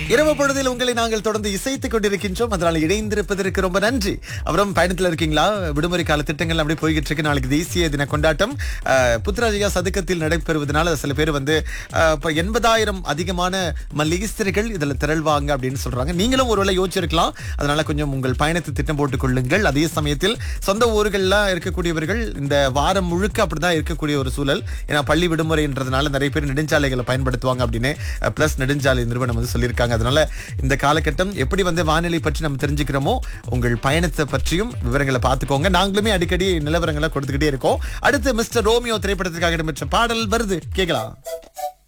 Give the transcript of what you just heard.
இரவு பொழுதில் உங்களை நாங்கள் தொடர்ந்து இசைத்துக் கொண்டிருக்கின்றோம் அதனால இணைந்திருப்பதற்கு ரொம்ப நன்றி அப்புறம் பயணத்துல இருக்கீங்களா விடுமுறை கால திட்டங்கள் அப்படியே போய்கிட்டு இருக்கு நாளைக்கு தேசிய தின கொண்டாட்டம் அஹ், புத்ராஜயா சதுக்கத்தில் நடைபெறுவதனால சில பேர் வந்து அஹ், இப்ப எண்பதாயிரம் அதிகமான மல்லிகிஸ்திரிகள் இதுல திரள்வாங்க அப்படின்னு சொல்றாங்க நீங்களும் ஒருவேளை யோசிச்சிருக்கலாம் அதனால கொஞ்சம் உங்கள் பயணத்தை திட்டம் போட்டுக் கொள்ளுங்கள் அதே சமயத்தில் சொந்த ஊர்கள்ல இருக்கக்கூடியவர்கள் இந்த வாரம் முழுக்க அப்படிதான் இருக்கக்கூடிய ஒரு சூழல் ஏன்னா பள்ளி விடுமுறைன்றதுனால நிறைய பேர் நெடுஞ்சாலைகளை பயன்படுத்துவாங்க அப்படின்னு பிளஸ் நெடுஞ்சாலை நிறுவனம் வந்து சொல்லியிருக்காங்க அதனால இந்த காலகட்டம் எப்படி வந்து வானிலை பற்றி நம்ம தெரிஞ்சுக்கிறோமோ உங்கள் பயணத்தை பற்றியும் விவரங்களை பார்த்துக்கோங்க நாங்களுமே அடிக்கடி நிலவரங்களை கொடுத்துக்கிட்டே இருக்கோம் அடுத்து மிஸ்டர் ரோமியோ திரைப்படத்திற்காக இடம்பெற்ற பாடல் வருது கேட்கலாம்